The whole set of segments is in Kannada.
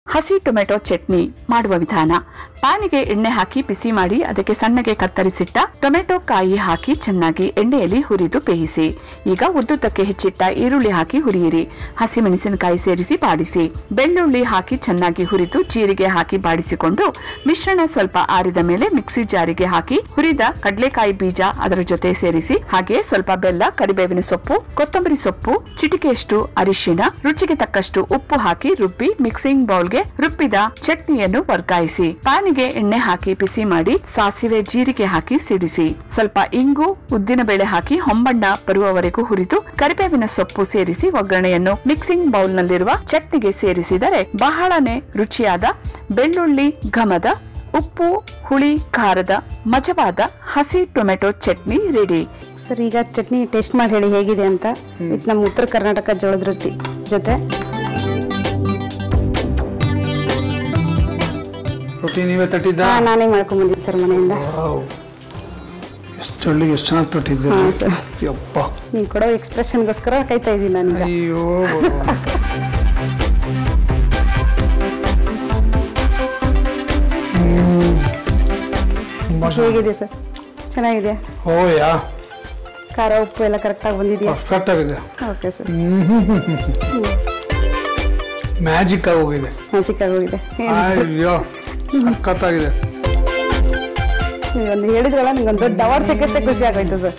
ಹಸಿ ಟೊಮೆಟೊ ಚಟ್ನಿ ಮಾಡುವ ವಿಧಾನ ಪ್ಯಾನಿಗೆ ಎಣ್ಣೆ ಹಾಕಿ ಬಿಸಿ ಮಾಡಿ ಅದಕ್ಕೆ ಸಣ್ಣಗೆ ಕತ್ತರಿಸಿಟ್ಟ ಟೊಮೆಟೊ ಕಾಯಿ ಹಾಕಿ ಚೆನ್ನಾಗಿ ಎಣ್ಣೆಯಲ್ಲಿ ಹುರಿದು ಬೇಯಿಸಿ ಈಗ ಉದ್ದುದ್ದಕ್ಕೆ ಹೆಚ್ಚಿಟ್ಟ ಈರುಳ್ಳಿ ಹಾಕಿ ಹುರಿಯಿರಿ ಹಸಿಮೆಣಸಿನಕಾಯಿ ಸೇರಿಸಿ ಬಾಡಿಸಿ ಬೆಳ್ಳುಳ್ಳಿ ಹಾಕಿ ಚೆನ್ನಾಗಿ ಹುರಿದು ಜೀರಿಗೆ ಹಾಕಿ ಬಾಡಿಸಿಕೊಂಡು ಮಿಶ್ರಣ ಸ್ವಲ್ಪ ಆರಿದ ಮೇಲೆ ಮಿಕ್ಸಿ ಜಾರಿಗೆ ಹಾಕಿ ಹುರಿದ ಕಡಲೆಕಾಯಿ ಬೀಜ ಅದರ ಜೊತೆ ಸೇರಿಸಿ ಹಾಗೆ ಸ್ವಲ್ಪ ಬೆಲ್ಲ ಕರಿಬೇವಿನ ಸೊಪ್ಪು ಕೊತ್ತಂಬರಿ ಸೊಪ್ಪು ಚಿಟಿಕೆಯಷ್ಟು ಅರಿಶಿನ ರುಚಿಗೆ ತಕ್ಕಷ್ಟು ಉಪ್ಪು ಹಾಕಿ ರುಬ್ಬಿ ಮಿಕ್ಸಿಂಗ್ ಬೌಲ್ಗೆ ರುಬ್ಬಿದ ಚಟ್ನಿಯನ್ನು ವರ್ಗಾಯಿಸಿ ಪ್ಯಾನಿಗೆ ಎಣ್ಣೆ ಹಾಕಿ ಬಿಸಿ ಮಾಡಿ ಸಾಸಿವೆ ಜೀರಿಗೆ ಹಾಕಿ ಸಿಡಿಸಿ ಸ್ವಲ್ಪ ಇಂಗು ಉದ್ದಿನ ಬೇಳೆ ಹಾಕಿ ಹೊಂಬಣ್ಣ ಬರುವವರೆಗೂ ಹುರಿದು ಕರಿಬೇವಿನ ಸೊಪ್ಪು ಸೇರಿಸಿ ಒಗ್ಗರಣೆಯನ್ನು ಮಿಕ್ಸಿಂಗ್ ಬೌಲ್ನಲ್ಲಿರುವ ಚಟ್ನಿಗೆ ಸೇರಿಸಿದರೆ ಬಹಳನೇ ರುಚಿಯಾದ ಬೆಳ್ಳುಳ್ಳಿ ಘಮದ ಉಪ್ಪು ಹುಳಿ ಖಾರದ ಮಜವಾದ ಹಸಿ ಟೊಮೆಟೊ ಚಟ್ನಿ ರೆಡಿ ಸರ್ ಈಗ ಚಟ್ನಿ ಟೇಸ್ಟ್ ಮಾಡಿ ಹೇಳಿ ಹೇಗಿದೆ ಅಂತ ವಿತ್ ನಮ್ಮ ಉತ್ತರ ಕರ್ನಾಟಕ ಜೋಳದ ರೊಟ್ಟಿ ಜೊತೆ ರೊಟ್ಟಿ ನೀವೇ ತಟ್ಟಿದ್ದ ಹಾ ನಾನೇ ಮಾಡ್ಕೊಂಡ್ ಬಂದಿದ್ದೆ ಸರ್ ಮನೆಯಿಂದ ವಾವ್. ಎಷ್ಟು ಹಳ್ಳಿಗೆ ಎಷ್ಟು ಚೆನ್ನಾಗಿ ತಟ್ಟಿದ್ದೀರಿ ಹಾ, ಸರ್. ಯಪ್ಪ ನೀವು ಕೊಡೋ ಎಕ್ಸ್ಪ್ರೆಷನ್ಗೋಸ್ಕರ ಕಾಯ್ತಾ ಇದ್ದೀನಿ ನಾನೀಗ ಅಯ್ಯೋ ಭಗವಂತ. ಹ್ಮ್. ತುಂಬಾ ಚೆನ್ನಾಗಿ ಹೇಗಿದೆ ಸರ್ ಚೆನ್ನಾಗಿದೆ ಓ ಯಾ ಖಾರ ಉಪ್ಪು ಎಲ್ಲ ಕರೆಕ್ಟಾಗಿ ಬಂದಿದೆಯಾ ಪರ್ಫೆಕ್ಟ್ ಆಗಿದೆ ಓಕೆ ಸರ್ ಮ್ಯಾಜಿಕ್ ಆಗಿ ಹೋಗಿದೆ ಮ್ಯಾಜಿಕ್ ಆಗೋಗಿದೆ ಏನು ಸರ್ ಅಯ್ಯೋ ಸಖತ್ತಾಗಿದೆ ನೀವೊಂದು ಹೇಳಿದ್ರಲ್ಲ ನಿಮ್ಗೊಂದು ದೊಡ್ಡ ಅವಾರ್ಡ್ ಸಿಕ್ಕಷ್ಟೇ ಖುಷಿ ಆಗೋಯ್ತು ಸರ್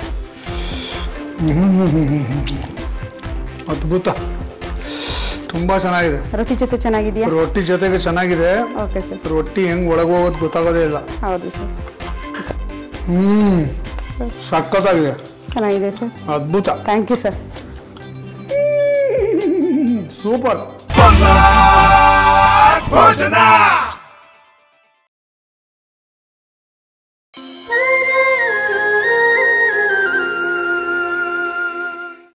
ಅದ್ಭುತ ತುಂಬ ಚೆನ್ನಾಗಿದೆ ರೊಟ್ಟಿ ಜೊತೆ ಚೆನ್ನಾಗಿದೆಯಾ ರೊಟ್ಟಿ ಜೊತೆಗೆ ಚೆನ್ನಾಗಿದೆ ಓಕೆ ಸರ್ ರೊಟ್ಟಿ ಹೆಂಗ್ ಒಳಗೆ ಹೋಗೋದು ಗೊತ್ತಾಗೋದೇ ಇಲ್ಲ ಹೌದು ಸರ್ ಹ್ಮ್ ಸಖತ್ತಾಗಿದೆ ಚೆನ್ನಾಗಿದೆ ಸರ್ ಅದ್ಭುತ ಥ್ಯಾಂಕ್ ಯು ಸರ್ ಸೂಪರ್ ಭೋಜನ